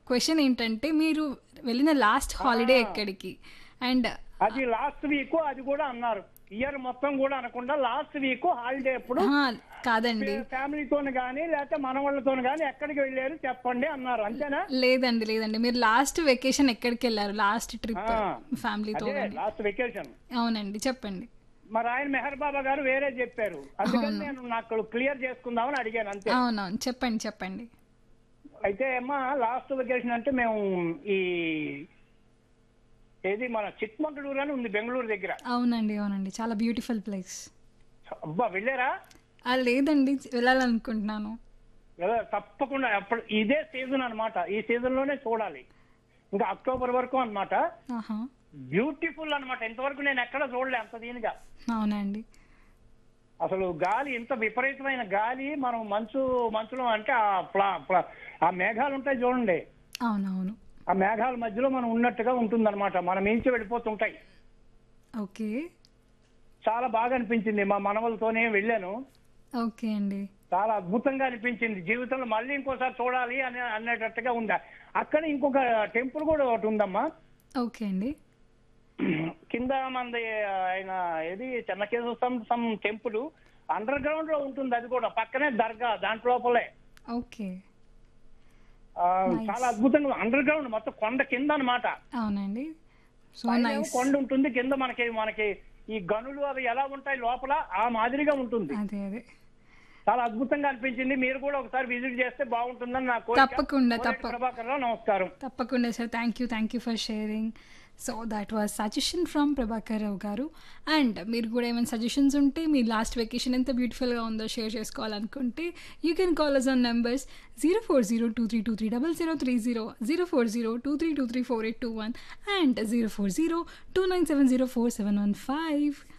Question ఏంటంటే మీరు వెళ్ళిన లాస్ట్ హాలిడే ఎక్కడికి అండ్ అది లాస్ట్ వీక్ అది కూడా అన్నారు ఇయర్ మొత్తం కూడా అనకుండా లాస్ట్ వీక్ హాలిడే ఎప్పుడు కాదండి ఫ్యామిలీతో గానీ లేకపోతే మనవాళ్ళతో గానీ ఎక్కడికి వెళ్ళారు చెప్పండి అన్నారు అంతేనా లేదండి లేదండి మీరు లాస్ట్ వెకేషన్ ఎక్కడికి వెళ్ళారు లాస్ట్ ట్రిప్ ఆ. ఫ్యామిలీతో అదే కానీ లాస్ట్ వెకేషన్ అవునండి చెప్పండి మరి ఆయన మెహర్ బాబా గారు వేరే చెప్పారు అందుకని నేను నాకు క్లియర్ చేసుకుందామని అడిగాను అంతే అవునవును చెప్పండి చెప్పండి అయితే అమ్మా లాస్ట్ వెకేషన్ అంటే మేము ఈ ఏది మన చిక్మంగళూరు అని ఉంది బెంగళూరు దగ్గర అవునండి అవునండి చాలా బ్యూటిఫుల్ ప్లేస్ అబ్బా వెళ్ళారా లేదండి వెళ్ళాలనుకుంటున్నాను వెళ్ళా తప్పకుండా అప్పుడు ఇదే సీజన్ అన్నమాట ఈ సీజన్ లోనే చూడాలి ఇంకా అక్టోబర్ వరకు అన్నమాట ఆహా బ్యూటిఫుల్ అన్నమాట ఇంతవరకు నేను ఎక్కడ చూడలే అంత దీనిగా అవునండి అసలు గాలి ఇంత విపరీతమైన గాలి మనం మంచు మంచులో అంటే ఆ ప్లా ప్లా- ఆ మేఘాలు ఉంటాయి చూడండి అవునవును ఆ మేఘాల మధ్యలో మనం ఉన్నట్టుగా ఉంటుందన్నమాట మనం మించి వెళ్ళిపోతుంటాయి ఓకే చాలా బాగా అనిపించింది మా మనవలతోనే వెళ్ళాను ఓకే అండి చాలా అద్భుతంగా అనిపించింది జీవితంలో మళ్ళీ ఇంకోసారి చూడాలి అని అనేటట్టుగా ఉంది అక్కడ ఇంకొక టెంపుల్ కూడా ఒకటి ఉందమ్మా ఓకే అండి కింద మంది ఆయన ఏది Chennakeshwara Swamy some temple underground లో ఉంటుంది అది కూడా పక్కనే దర్గా దాంట్లోపలే ఓకే ఆ, చాలా అద్భుతంగా అండర్ గ్రౌండ్ మొత్తం కొండ కింద అన్నమాట అవునండి సో పైనేమో నైస్ కొండ ఉంటుంది కింద మనకి మనకి ఈ గనులు అవి ఎలా ఉంటాయి లోపల ఆ మాదిరిగా ఉంటుంది అదే అదే చాలా అద్భుతంగా అనిపించింది మీరు కూడా ఒకసారి విజిట్ చేస్తే బాగుంటుందని నా కోరిక తప్పకుండా, కోరేటి తప్ప- ప్రభాకర్ రావు నమస్కారం తప్పకుండా sir thank you thank you for sharing so that was suggestion from Prabhakar Rao గారు అండ్ మీరు కూడా ఏమైనా సజెషన్స్ ఉంటే మీ లాస్ట్ వెకేషన్ ఎంత బ్యూటిఫుల్గా ఉందో షేర్ చేసుకోవాలనుకుంటే you can call us on numbers zero four zero two three two three double zero three zero zero four zero two three two three four eight two one and zero four zero two nine seven zero four seven one five